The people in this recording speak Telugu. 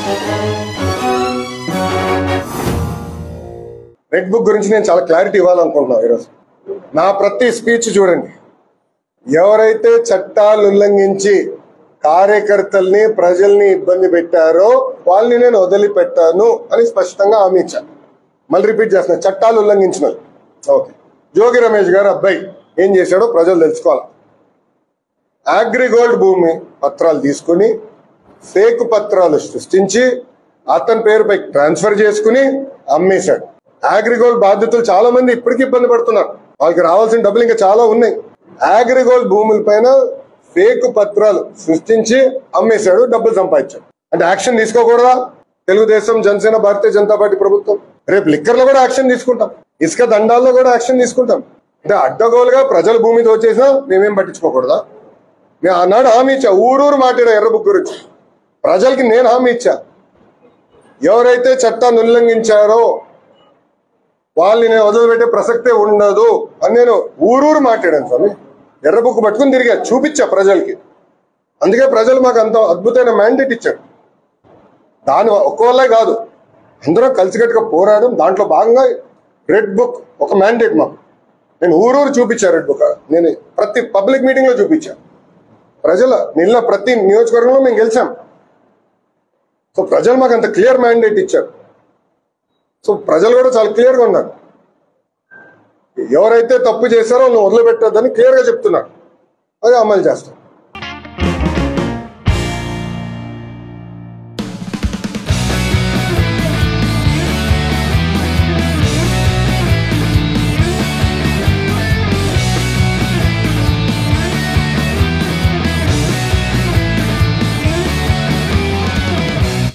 రెడ్ బుక్ గురించి నేను చాలా క్లారిటీ ఇవ్వాలనుకుంటున్నాను ఈరోజు నా ప్రతి స్పీచ్ చూడండి ఎవరైతే చట్టాలు ఉల్లంఘించి కార్యకర్తల్ని ప్రజల్ని ఇబ్బంది పెట్టారో వాళ్ళని నేను వదిలిపెట్టాను అని స్పష్టంగా హామీ ఇచ్చాను మళ్ళీ రిపీట్ చేస్తున్నా చట్టాలు ఉల్లంఘించిన వాళ్ళు. ఓకే జోగి రమేష్ గారు అబ్బాయి ఏం చేశాడో ప్రజలు తెలుసుకోవాలి అగ్రిగోల్డ్ భూమి పత్రాలు తీసుకుని ఫేక్ పత్రాలు సృష్టించి అతని పేరుపై ట్రాన్స్ఫర్ చేసుకుని అమ్మేశాడు అగ్రిగోల్డ్ బాధితులు చాలా మంది ఇప్పటికీ ఇబ్బంది పడుతున్నారు వాళ్ళకి రావాల్సిన డబ్బులు ఇంకా చాలా ఉన్నాయి అగ్రిగోల్డ్ భూముల పైన ఫేక్ పత్రాలు సృష్టించి అమ్మేశాడు డబ్బులు సంపాదించాడు అంటే యాక్షన్ తీసుకోకూడదా తెలుగుదేశం జనసేన భారతీయ జనతా పార్టీ ప్రభుత్వం రేపు లిక్కర్ లో కూడా యాక్షన్ తీసుకుంటాం ఇసుక దండాల్లో కూడా యాక్షన్ తీసుకుంటాం అంటే అడ్డగోలుగా ప్రజల భూమి దోచేసినా మేమేం పట్టించుకోకూడదా నేను ఆనాడు హామీ ఇచ్చా ఊరూరు మాట్లాడా ఎర్ర బుక్ గురించి ప్రజలకి నేను హామీ ఇచ్చా ఎవరైతే చట్టాన్ని ఉల్లంఘించారో వాళ్ళని నేను వదిలిపెట్టే ప్రసక్తే ఉండదు అని నేను ఊరూరు మాట్లాడాను స్వామి ఎర్ర బుక్ పట్టుకుని తిరిగా చూపించా ప్రజలకి అందుకే ప్రజలు మాకు అంత అద్భుతమైన మ్యాండేట్ ఇచ్చారు దాని ఒక్కవల్లే కాదు అందరం కలిసికట్టుగా పోరాడం దాంట్లో భాగంగా రెడ్ బుక్ ఒక మ్యాండేట్ మాకు నేను ఊరూరు చూపించా రెడ్ బుక్ నేను ప్రతి పబ్లిక్ మీటింగ్ లో చూపించా ప్రజల నిన్న ప్రతి నియోజకవర్గంలో మేము గెలిచాం సో ప్రజలు మాకు అంత క్లియర్ మ్యాండేట్ ఇచ్చారు సో ప్రజలు కూడా చాలా క్లియర్ గా ఉన్నారు ఎవరైతే తప్పు చేశారో వాళ్ళని వదిలిపెట్టొద్దని క్లియర్ గా చెప్తున్నారు అది అమలు చేస్తాం